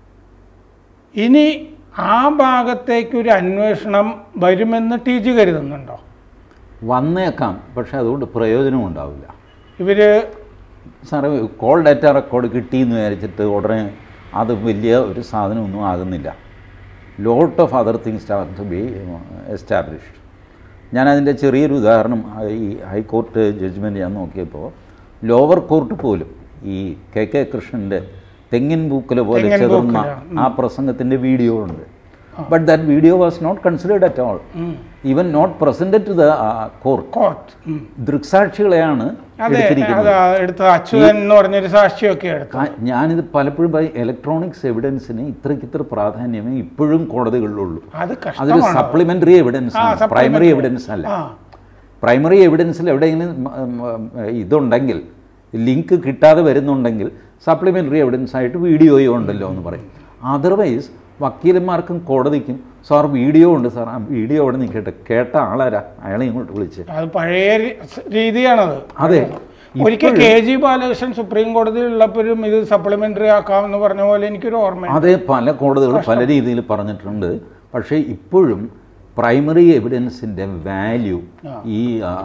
ഇനി ആ ഭാഗത്തേക്ക് ഒരു അന്വേഷണം വരുമെന്ന് ടി ജി കരുതുന്നുണ്ടോ വന്നേക്കാം പക്ഷേ അതുകൊണ്ട് പ്രയോജനം ഉണ്ടാവില്ല ഇവർ സാറേ കോൾ ഡാറ്റ റെക്കോർഡ് കിട്ടി എന്ന് വിചാരിച്ചിട്ട് ഉടനെ അത് വലിയ ഒരു സാധനമൊന്നും ആകുന്നില്ല lot of other things are to be established ഞാനതിൻ്റെ ചെറിയൊരു ഉദാഹരണം ആ, ഈ ഹൈക്കോർട്ട് ജഡ്ജ്മെൻറ്റ് ഞാൻ നോക്കിയപ്പോൾ ലോവർ കോർട്ട് പോലും ഈ കെ കെ കൃഷ്ണൻ്റെ തെങ്ങിൻ പൂക്കല പോലെ തെങ്ങിൻ ചെറുന്ന പൂക്കല, ആ പ്രസംഗത്തിൻ്റെ വീഡിയോ ഉണ്ട് but that video was not considered at all even not presented to the court court ദൃക്സാക്ഷികളെയാണ് അതെ എടുത്തിരിക്കുന്നത് അത് എടുത്ത അച്യുതൻ എന്ന് പറഞ്ഞൊരു സാക്ഷിയൊക്കെ എടുത്തു കാ- ഞാനിത് പലപ്പോഴും പറയും ഇലക്ട്രോണിക്സ് എവിഡൻസിന് ഇത്രയ്ക്ക് ഇത്ര പ്രാധാന്യമേ ഇപ്പോഴും കോടതികളിലുള്ളൂ അത് അതൊരു കഷ്ടമാണ് സപ്ലിമെന്ററി എവിഡൻസ് ആ, ആണ് supplementary. പ്രൈമറി എവിഡൻസ് അല്ല ആ പ്രൈമറി എവിഡൻസിൽ എവിടെയെങ്കിലും ഉം, ഉം, ഇതുണ്ടെങ്കിൽ ലിങ്ക് കിട്ടാതെ വരുന്നുണ്ടെങ്കിൽ സപ്ലിമെൻ്ററി എവിഡൻസ് ആയിട്ട് വീഡിയോയും ഉണ്ടല്ലോ എന്ന് പറയും അതർവൈസ് വക്കീലന്മാർക്കും കോടതിക്കും സാർ വീഡിയോ ഉണ്ട് സാർ ആ വീഡിയോ അവിടെ നിൽക്കട്ടെ കേട്ട ആളാരാ അയാളെ ഇങ്ങോട്ട് വിളിച്ച് അത് പഴയ രി- രീതിയാണത് അതെ ഒരിക്കൽ ഇപ്പോഴും- കെ ജി ബാലകൃഷ്ണൻ സുപ്രീം കോടതിയിൽ ഉള്ളപ്പോഴും ഇത് സപ്ലിമെന്ററി ആക്കാമെന്ന് പറഞ്ഞ പോലെ എനിക്കൊരു ഓർമ്മ അതെ പല കോടതികൾ പല രീതിയിൽ പറഞ്ഞിട്ടുണ്ട് പക്ഷേ ഇപ്പോഴും പ്രൈമറി എവിഡൻസിൻ്റെ വാല്യൂ ആ. ഈ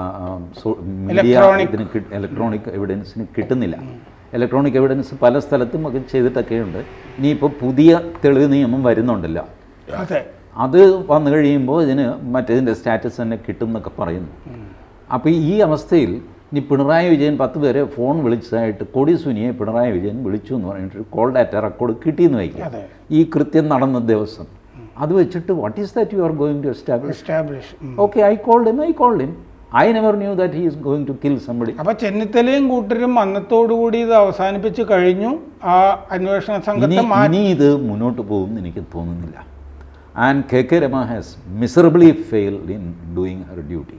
മീഡിയ Electronic. ഇതിന് ഇലക്ട്രോണിക് എവിഡൻസിന് കിട്ടുന്നില്ല ഇലക്ട്രോണിക് എവിഡൻസ് പല സ്ഥലത്തും ഒക്കെ ചെയ്തിട്ടൊക്കെയുണ്ട് ഇനിയിപ്പോൾ പുതിയ തെളിവ് നിയമം വരുന്നുണ്ടല്ലോ അതെ അത് വന്നു കഴിയുമ്പോൾ ഇതിന് മറ്റേതിൻ്റെ സ്റ്റാറ്റസ് തന്നെ കിട്ടും എന്നൊക്കെ പറയുന്നു അപ്പോൾ ഈ അവസ്ഥയിൽ ഇനി പിണറായി വിജയൻ പത്ത് പേരെ ഫോൺ വിളിച്ചതായിട്ട് കൊടി സുനിയെ പിണറായി വിജയൻ വിളിച്ചു എന്ന് പറഞ്ഞിട്ട് കോൾ ഡാറ്റ റെക്കോർഡ് കിട്ടിയെന്ന് വയ്ക്കുക അതെ ഈ കൃത്യം നടന്ന ദിവസം അത് വെച്ചിട്ട് what is that you are going to establish establish okay I called him I called him I never knew that he is going to kill somebody അപ്പൊ ചെന്നിത്തലയും കൂട്ടരും അന്നത്തോടുകൂടി ഇത് അവസാനിപ്പിച്ച് കഴിഞ്ഞു ആ അന്വേഷണ ഇനി സംഘത്തെ മാറ്റി ഇനി ഇത് മുന്നോട്ട് പോകുമെന്ന് എനിക്ക് തോന്നുന്നില്ല and K K Rema has miserably failed in doing her duty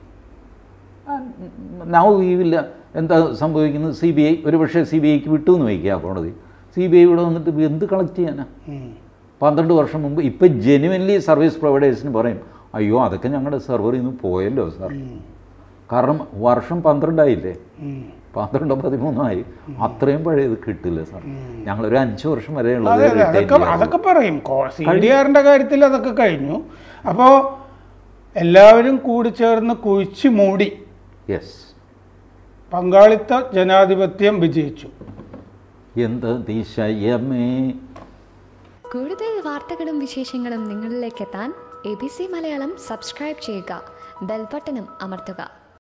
now ഈ വില്ല എന്താ സംഭവിക്കുന്നത് സി ബി ഐ ഒരു പക്ഷേ സി ബി ഐക്ക് വിട്ടു എന്ന് വയ്ക്കുക കോടതി സി ബി ഐ ഇവിടെ വന്നിട്ട് എന്ത് കളക്ട് ചെയ്യാനാ ഉം. പന്ത്രണ്ട് വർഷം മുമ്പ് ഇപ്പം ജെനുവൻലി സർവീസ് പ്രൊവൈഡേഴ്സിന് പറയും അയ്യോ അതൊക്കെ ഞങ്ങളുടെ സെർവറിൽ നിന്ന് പോയല്ലോ സാർ കാരണം വർഷം പന്ത്രണ്ടായില്ലേ ഉം. പന്ത്രണ്ടോ പതിമൂന്നായി അത്രയും പഴയത് കിട്ടില്ല സാർ ഞങ്ങളൊരു അഞ്ച് വർഷം വരെയുള്ളത് അതെ അതെ retain അതൊക്കെ ചെയ്യാറുള്ളൂ. അതൊക്കെ പറയും സി ഡി ആറിന്റെ കാര്യത്തിൽ അതൊക്കെ കഴിഞ്ഞു അപ്പോൾ എല്ലാവരും കൂടി ചേർന്ന് കുഴിച്ചു മൂടി യെസ് പങ്കാളിത്ത ജനാധിപത്യം വിജയിച്ചു എന്ത് അതിശയമേ കൂടുതൽ വാർത്തകളും വിശേഷങ്ങളും നിങ്ങളിലേക്ക് എത്താൻ A B C Malayalam subscribe ചെയ്യുക ബെൽബട്ടനും അമർത്തുക